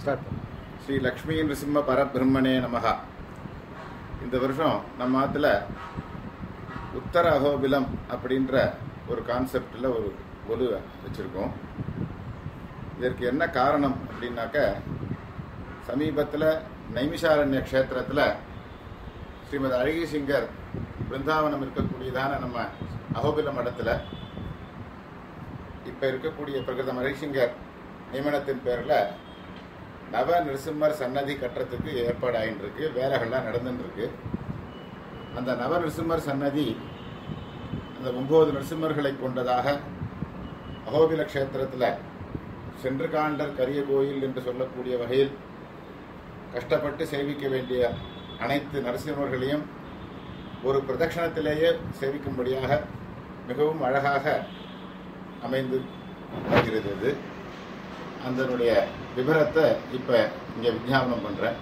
start Shri Lakshmi Nrusimha பரபிரம்மனே நமகா இந்த வருஷம் நம்ம ஆத்துல உத்தர அகோபிலம் அப்படின்ற ஒரு கான்செப்டில் ஒரு கொலு வச்சுருக்கோம் இதற்கு என்ன காரணம் அப்படின்னாக்க சமீபத்தில் நைமிஷாரண்ய க்ஷேத்திரத்தில் ஸ்ரீமதி அழகி சிங்கர் பிருந்தாவனம் இருக்கக்கூடியதான நம்ம அகோபில மடத்தில் இப்போ இருக்கக்கூடிய பிரகிருதம் அழகிசிங்கர் நியமனத்தின் பேரில் நவ நிருசிம்மர் சன்னதி கட்டுறதுக்கு ஏற்பாடு ஆகிட்டு இருக்கு வேலைகள்லாம் நடந்துட்டு இருக்கு அந்த நவ நிருசிம்மர் சன்னதி அந்த ஒன்பது நிருசிம்மர்களை கொண்டதாக அகோபில க்ஷேத்திரத்தில் சென்று காண்டர் கரிய கோயில் என்று சொல்லக்கூடிய வகையில் கஷ்டப்பட்டு சேவிக்க வேண்டிய அனைத்து நரசிம்மர்களையும் ஒரு பிரதட்சணத்திலேயே சேவிக்கும்படியாக மிகவும் அழகாக அமைந்து வருகிறது இது அதனுடைய விவரத்தை இப்ப இங்க விஞ்ஞாபனம் பண்றேன்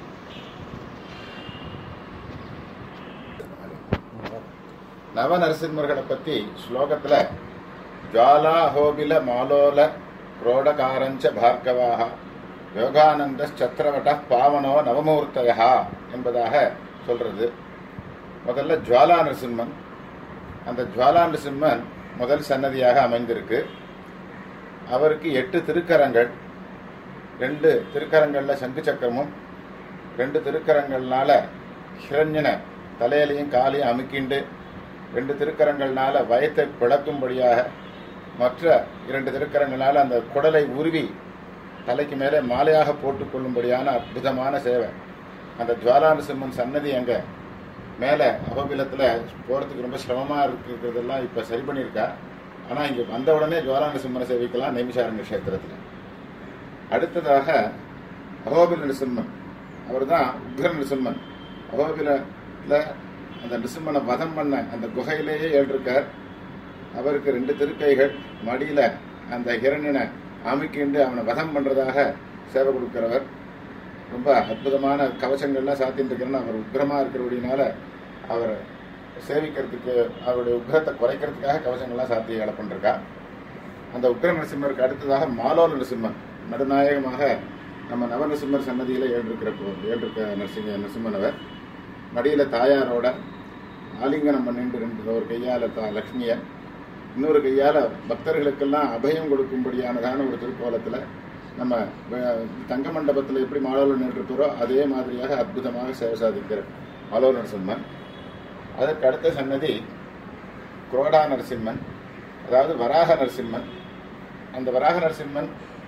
நவ நரசிம்மர்களை பத்தி ஸ்லோகத்துல ஜுவாலா அஹோபில மாலோல குரோடகாரஞ்ச பார்கவாக யோகானந்த சத்திரவட பாவனோ நவமூர்த்தயா என்பதாக சொல்றது முதல்ல ஜுவாலா நரசிம்மன் அந்த ஜுவாலா நரசிம்மன் முதல் சன்னதியாக அமைந்திருக்கு அவருக்கு எட்டு திருக்கரங்கள் ரெண்டு திருக்கரங்கள்ல சங்கு சக்கரமும் ரெண்டு திருக்கரங்கள்னால ஹிரண்யனை தலையிலையும் காலையும் அமுக்கிண்டு ரெண்டு திருக்கரங்கள்னால வயத்தை பிளக்கும்படியாக மற்ற இரண்டு திருக்கரங்களால அந்த குடலை உருவி தலைக்கு மேலே மாலையாக போட்டுக்கொள்ளும்படியான அற்புதமான சேவை அந்த ஜுவாலானசிம்மன் சன்னதி அங்க மேலே அகோபிலத்தில் போகிறதுக்கு ரொம்ப சிரமமாக இருக்கிறதெல்லாம் இப்போ சரி பண்ணியிருக்கா ஆனால் இங்கே வந்த உடனே ஜுவாலானசிம்மனை சேவிக்கலாம் நைமிஷாரண்ய கஷேத்திரத்தில் அடுத்ததாக அகோபில நிருசிம்மன் அவர் தான் உக்ர நிருசிம்மன் அகோபிலத்தில் அந்த நிருசிம்மனை வதம் பண்ண அந்த குகையிலேயே ஏற்றிருக்கார் அவருக்கு ரெண்டு திருக்கைகள் மடியில் அந்த ஹிரண்யனை அமுக்கிண்டு அவனை வதம் பண்ணுறதாக சேவை கொடுக்கிறவர் ரொம்ப அற்புதமான கவசங்கள்லாம் சாத்தின்னு இருக்கிறன்னு அவர் உக்ரமா இருக்கிறபடினால அவர் சேவிக்கிறதுக்கு அவருடைய உக்ரத்தை குறைக்கிறதுக்காக கவசங்கள்லாம் சாத்தி வேலை பண்ணிருக்கா அந்த உக்ர நரசிம்மருக்கு அடுத்ததாக மாலோல நரசிம்மன் நடுநாயகமாக நம்ம நவ நரசிம்மர் சன்னதியில ஏற்றிருக்கிற ஏற்றிருக்க நரசிம்ம நரசிம்மன் அவர் மடியில தாயாரோட ஆலிங்கனம் பண்ணிட்டு ரெண்டு ஒரு கையால தா லக்ஷ்மிய இன்னொரு கையால பக்தர்களுக்கெல்லாம் அபயம் கொடுக்கும்படியானதான ஒரு திருக்கோலத்துல நம்ம அஹ், தங்க மண்டபத்தில் எப்படி மாலோல நின்றுக்கிறோ அதே மாதிரியாக அற்புதமாக சேவை சாதிக்கிற மாலோ நரசிம்மன் அதற்கு அடுத்த சன்னதி குரோடா நரசிம்மன் அதாவது வராக நரசிம்மன் அந்த வராக நரசிம்மன்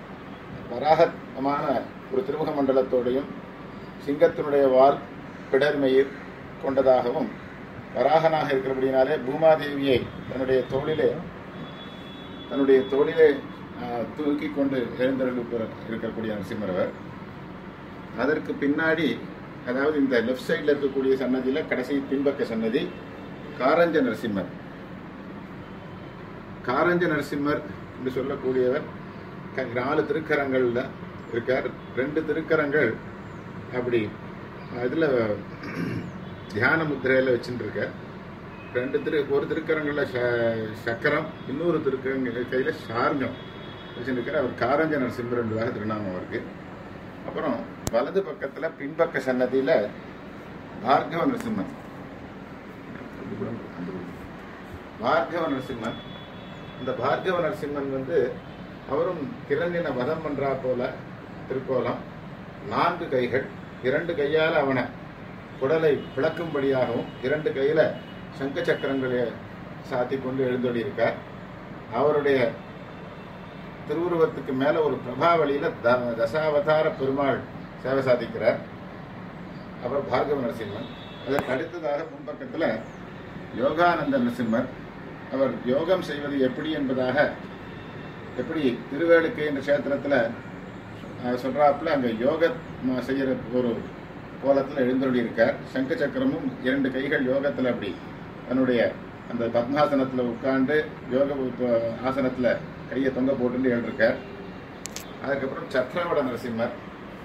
வராகமான ஒரு திருமுக மண்டலத்தோடையும் சிங்கத்தினுடைய வால் பிடர்மயிர் கொண்டதாகவும் வராகனாக இருக்கிறபடினாலே பூமாதேவியை தன்னுடைய தோளிலே தன்னுடைய தோளிலே ஆஹ், தூக்கி கொண்டு எழுந்தருள் இருக்கக்கூடிய நரசிம்மர் அவர் அதற்கு பின்னாடி அதாவது இந்த லெஃப்ட் சைடில் இருக்கக்கூடிய சன்னதியில கடைசி பின்பக்க சன்னதி காரஞ்ச நரசிம்மர் காரஞ்ச நரசிம்மர் என்று சொல்லக்கூடியவர் க- நாலு திருக்கரங்கள்ல இருக்கார் ரெண்டு திருக்கரங்கள் அப்படி இதுல தியான முத்திரையில வச்சுட்டு இருக்கார் ரெண்டு திரு ஒரு திருக்கரங்கள்ல ச- சக்கரம் இன்னொரு திருக்கரங்க கையில சார்ஞ்சம் வச்சுருக்கார் அவர் காரஞ்ச நரசிம்மர் என்பதாக திருநாமம் அவருக்கு அப்புறம் வலது பக்கத்துல பின்பக்க சன்னதியில பார்கவ நரசிம்மன் பார்கவ நரசிம்மன் இந்த பார்கவ நரசிம்மன் வந்து அவரும் கிரண்யனை வதம் பண்றா போல திருக்கோலம் நான்கு கைகள் இரண்டு கையால அவனை குடலை பிளக்கும்படியாகவும் இரண்டு கையில சங்க சக்கரங்களை சாத்தி கொண்டு எழுந்தொழி இருக்கார் அவருடைய திருவுருவத்துக்கு மேல ஒரு பிரபாவளியில த- தசாவதார பெருமாள் சேவை சாதிக்கிறார் அப்புறம் பார்கவ நரசிம்மன் அதற்கு அடுத்ததாக முன்பக்கத்துல யோகானந்த நரசிம்மர் அவர் யோகம் செய்வது எப்படி என்பதாக எப்படி திருவேலுக்கு என்ற கஷேத்திரத்துல அஹ், சொல்றாப்புல அங்க யோக ம, செய்யற ஒரு கோலத்துல எழுந்தொழி இருக்கார் சங்க சக்கரமும் இரண்டு கைகள் யோகத்துல அப்படி தன்னுடைய அந்த பத்மாசனத்துல உட்கார்ந்து யோக உ- ஆசனத்துல கையை தொங்க போட்டு எழுதிருக்கார் அதுக்கப்புறம் சத்ரவட நரசிம்மர்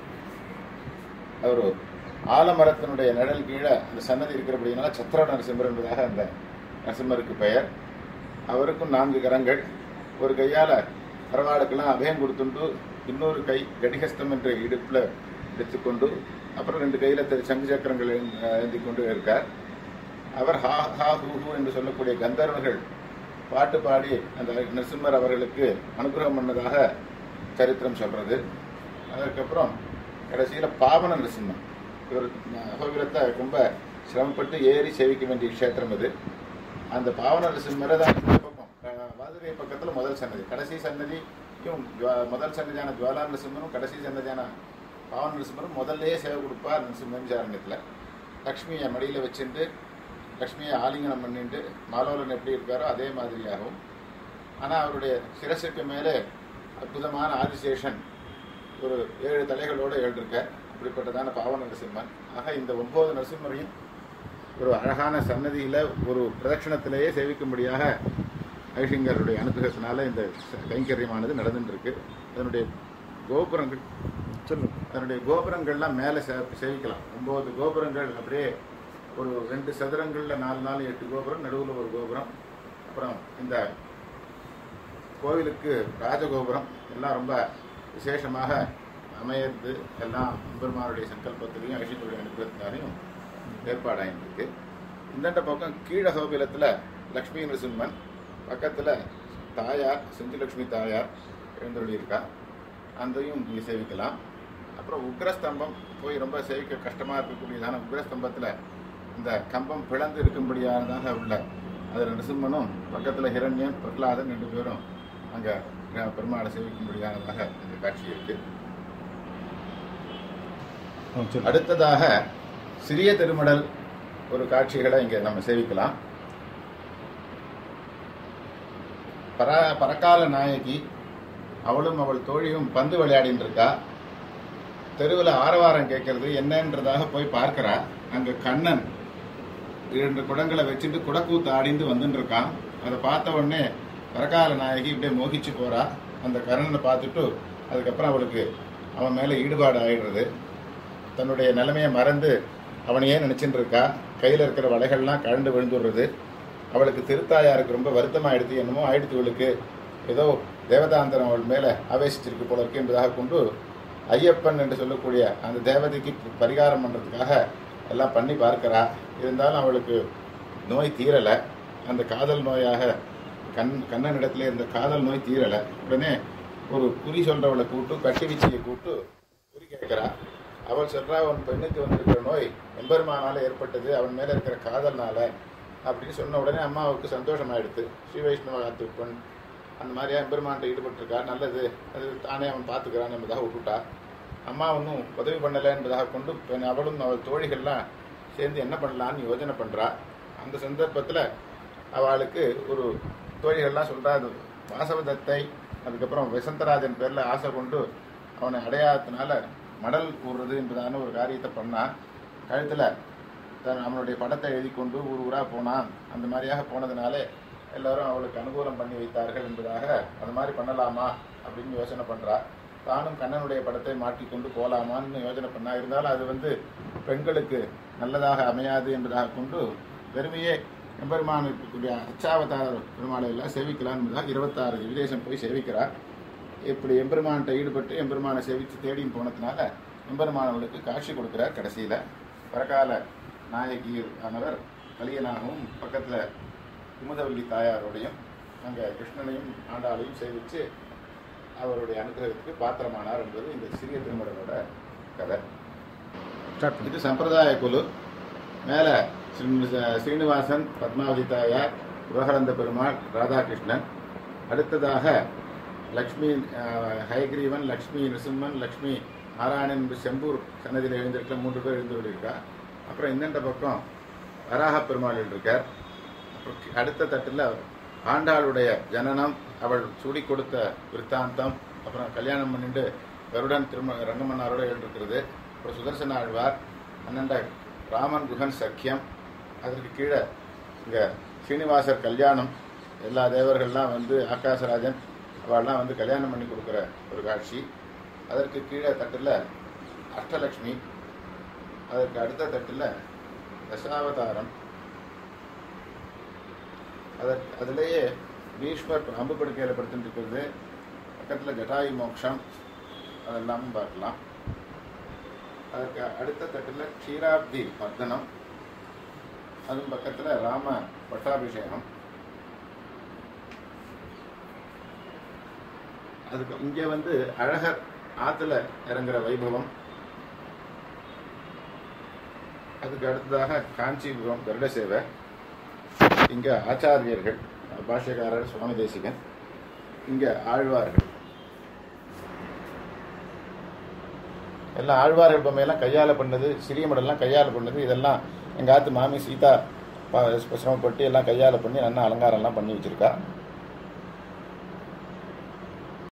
அவர் ஆலமரத்தினுடைய நிழல் கீழே அந்த சன்னதி இருக்கிறபடினால சத்ரவட நரசிம்மர் என்பதாக அந்த நரசிம்மருக்கு பெயர் அவருக்கும் நான்கு கரங்கள் ஒரு கையால பரவாளுக்கெல்லாம் அபயம் கொடுத்துண்டு இன்னொரு கை கடிகஸ்தம் என்ற இடுப்பில் எடுத்துக்கொண்டு அப்புறம் ரெண்டு கையில் திரு சங்கு சக்கரங்கள் ஏந்தி- ஏந்தி கொண்டு இருக்கார் அவர் ஹா ஹா ஹூ ஹூ என்று சொல்லக்கூடிய கந்தர்வர்கள் பாட்டு பாடி அந்த நரசிம்மர் அவர்களுக்கு அனுகிரகம் பண்ணதாக சரித்திரம் சொல்றது அதுக்கப்புறம் கடைசியில் பாவன நரசிம்மன் இவர் கோவிலத்தை ரொம்ப சிரமப்பட்டு ஏறி சேவிக்க வேண்டிய க்ஷேத்திரம் அது அந்த பாவன நரசிம்மரை தான் இந்த பக்கம் அஹ், வாதுகை பக்கத்தில் முதல் சன்னதி கடைசி சன்னதியும் ஜுவா- முதல் சன்னதியான ஜுவாலா நரசிம்மரும் கடைசி சன்னதியான பாவன நரசிம்மரும் முதல்லயே சேவை கொடுப்பார் நரசிம்மம் சாரண்யத்தில் லக்ஷ்மியை மடியில் வச்சுட்டு லக்ஷ்மியை ஆலிங்கனம் பண்ணிட்டு மாலோலன் எப்படி இருக்காரோ அதே மாதிரியாகவும் ஆனால் அவருடைய சிரசுக்கு மேலே அற்புதமான ஆதிசேஷன் ஒரு ஏழு தலைகளோடு எழுதிருக்கார் அப்படிப்பட்டதான பாவன நரசிம்மன் ஆக இந்த ஒன்பது நரசிம்மரையும் ஒரு அழகான சன்னதியில் ஒரு பிரதட்சணத்திலேயே சேவிக்கும்படியாக ஐஷிங்கருடைய அனுகிரகத்தினால இந்த ச- கைங்கரியமானது நடந்துட்டு இருக்கு அதனுடைய கோபுரங்கள் சொல்லுங்க அதனுடைய கோபுரங்கள்லாம் மேலே சே சேவிக்கலாம் ஒம்பது கோபுரங்கள் அப்படியே ஒரு ரெண்டு சதுரங்களில் நாலு நாலு எட்டு கோபுரம் நடுவில் ஒரு கோபுரம் அப்புறம் இந்த கோவிலுக்கு ராஜகோபுரம் எல்லாம் ரொம்ப விசேஷமாக அமையறது எல்லாம் பெருமானுடைய சங்கல்பத்திலையும் ஐஷியனுடைய அனுகிரகத்தினாலையும் ஏற்பாடாயிருக்கு இந்தண்ட பக்கம் கீழ கோவிலத்தில் லக்ஷ்மி நரசிம்மன் பக்கத்தில் தாயார் செஞ்சுலக்ஷ்மி தாயார் எழுந்தருளியிருக்கா அதையும் நீங்கள் சேவிக்கலாம் அப்புறம் உக்ரஸ்தம்பம் போய் ரொம்ப சேவிக்க கஷ்டமாக இருக்கக்கூடியதான உக்ரஸ்தம்பத்தில் இந்த கம்பம் பிளந்து இருக்கும்படியானதாக உள்ள அதில் நரசிம்மனும் பக்கத்தில் ஹிரண்யன் பிரகலாதன் ரெண்டு பேரும் அங்கே பெருமாளை சேவிக்கும்படியானதாக இந்த காட்சி இருக்கு ஆ சொல்லுங்க அடுத்ததாக சிறிய திருமடல் ஒரு காட்சிகளை இங்கே நம்ம சேவிக்கலாம் பர பரக்கால நாயகி அவளும் அவள் தோழியும் பந்து விளையாடின்னு இருக்கா தெருவில் ஆரவாரம் கேட்கறது என்னன்றதாக போய் பார்க்கறா அங்க கண்ணன் இரண்டு குடங்களை வச்சுட்டு குடக்கூத்து ஆடிந்து வந்துட்டு இருக்கான் அதை பார்த்த உடனே பரக்கால நாயகி இப்படியே மோகிச்சு போறா அந்த கண்ணனை பார்த்துட்டு அதுக்கப்புறம் அவளுக்கு அவன் மேலே ஈடுபாடு ஆயிடுறது தன்னுடைய நிலைமையை மறந்து அவனையே நினைச்சிட்டு இருக்கா கையில் இருக்கிற வலைகள்லாம் கழண்டு விழுந்துடுறது அவளுக்கு திருத்தாயாருக்கு ரொம்ப வருத்தமாயிடுது என்னமோ ஆயிடுத்து இவளுக்கு ஏதோ தேவதாந்தரம் அவள் மேலே ஆவேசிச்சிருக்கு போல இருக்கு என்பதாக கொண்டு ஐயப்பன் என்று சொல்லக்கூடிய அந்த தேவதைக்கு பரிகாரம் பண்ணுறதுக்காக எல்லாம் பண்ணி பார்க்கிறா இருந்தாலும் அவளுக்கு நோய் தீரலை அந்த காதல் நோயாக கண் கண்ணனிடத்துல இருந்த காதல் நோய் தீரலை உடனே ஒரு குறி சொல்றவளை கூட்டு கட்டி வீச்சியை கூட்டு குறி கேட்கிறா அவள் சொல்றா உன் பெண்ணுக்கு வந்திருக்கிற நோய் எம்பெருமானால ஏற்பட்டது அவன் மேல இருக்கிற காதல்னால அப்படின்னு சொன்ன உடனே அம்மாவுக்கு சந்தோஷமாயிடுது ஸ்ரீ வைஷ்ணவ பெண் அந்த மாதிரியா எம்பெருமான்ட்ட ஈடுபட்டிருக்கா நல்லது அது தானே அவன் பார்த்துக்கிறான் என்பதாக விட்டுட்டா அம்மா ஒன்றும் உதவி பண்ணலை என்பதாக கொண்டு பெண் அவளும் அவள் தோழிகள்லாம் சேர்ந்து என்ன பண்ணலான்னு யோஜனை பண்றா அந்த சந்தர்ப்பத்தில் அவளுக்கு ஒரு தோழிகள்லாம் சொல்றா அது வாசவதத்தை அதுக்கப்புறம் வசந்தராஜன் பேர்ல ஆசை கொண்டு அவனை அடையாததுனால மடல் கூறுறது என்பதான ஒரு காரியத்தை பண்ணா கழுத்துல தன் அவனுடைய படத்தை எழுதி கொண்டு ஊர் ஊரா போனான் அந்த மாதிரியாக போனதுனாலே எல்லாரும் அவளுக்கு அனுகூலம் பண்ணி வைத்தார்கள் என்பதாக அந்த மாதிரி பண்ணலாமா அப்படின்னு யோசனை பண்றா தானும் கண்ணனுடைய படத்தை மாட்டிக்கொண்டு போலாமான்னு யோசனை பண்ணா இருந்தாலும் அது வந்து பெண்களுக்கு நல்லதாக அமையாது என்பதாக கொண்டு வெறுமையே எம்பெருமான் இருக்கக்கூடிய அச்சாவதார பெருமாளை எல்லாம் சேவிக்கலாம் என்பதாக இருபத்தாறு விதேசம் போய் சேவிக்கிறார் இப்படி எம்பெருமான்கிட்ட ஈடுபட்டு எம்பெருமானை சேவித்து தேடின்னு போனதுனால எம்பெருமான் அவளுக்கு காட்சி கொடுக்கிறார் கடைசியில் பரகால நாயகி ஆனவர் கலியனாகவும் பக்கத்தில் குமுதவல்லி தாயாரோடையும் அங்கே கிருஷ்ணனையும் ஆண்டாளையும் சேவித்து அவருடைய அனுகிரகத்துக்கு பாத்திரமானார் என்பது இந்த சிறிய திருமடனோட கதை ஸ்டார்ட் பண்ணி இது சம்பிரதாய குழு மேலே ஸ்ரீனிவாசன் பத்மாவதி தாயார் உலகளந்த பெருமாள் ராதாகிருஷ்ணன் அடுத்ததாக லக்ஷ்மி அஹ், ஹயக்ரீவன் லக்ஷ்மி நரசிம்மன் லக்ஷ்மி நாராயணன் என்று செம்பூர் சன்னதியில் எழுந்திருக்கிற மூன்று பேர் எழுந்து கொண்டிருக்கார் அப்புறம் இந்தண்ட பக்கம் வராக பெருமாள் இருக்கார் அப்புறம் கி- அடுத்த தட்டில் ஆண்டாளுடைய ஜனனம் அவள் சூடி கொடுத்த விற்த்தாந்தம் அப்புறம் கல்யாணம் பண்ணிட்டு கருடன் திரும ரங்கமன்னாரோட எழுந்திருக்கிறது அப்புறம் சுதர்சன ஆழ்வார் அண்ணண்ட ராமன் குகன் சக்கியம் அதற்கு கீழே இங்கே ஸ்ரீனிவாசர் கல்யாணம் எல்லா தேவர்கள்லாம் வந்து ஆகாசராஜன் அவள்லாம் வந்து கல்யாணம் பண்ணி கொடுக்குற ஒரு காட்சி அதற்கு கீழே தட்டில் அஷ்டலக்ஷ்மி அதற்கு அடுத்த தட்டில் தசாவதாரம் அதற்கு அதிலேயே பீஷ்மர் அம்பு படுக்கையில் படுத்துட்டு இருக்கிறது பக்கத்தில் ஜட்டாயு மோட்சம் அதெல்லாம் பார்க்கலாம் அதுக்கு அடுத்த தட்டில் க்ஷீராப்தி மர்தனம் அதுவும் பக்கத்தில் ராம பட்டாபிஷேகம் அதுக்கு இங்கே வந்து அழகர் ஆற்றுல இறங்குற வைபவம் அதுக்கு அடுத்ததாக காஞ்சிபுரம் கருட சேவை இங்கே ஆச்சாரியர்கள் பாஷ்யக்காரர் சுவாமி தேசிகன் இங்கே ஆழ்வார்கள் எல்லாம் ஆழ்வார்கள் பொம்மையெல்லாம் கையால் பண்ணது சிறிய மடல்லாம் கையால் பண்ணது இதெல்லாம் எங்கள் ஆத்து மாமி சீதா ப- சிரமப்பட்டு எல்லாம் கையால் பண்ணி நல்லா அலங்காரம்லாம் பண்ணி வச்சிருக்கா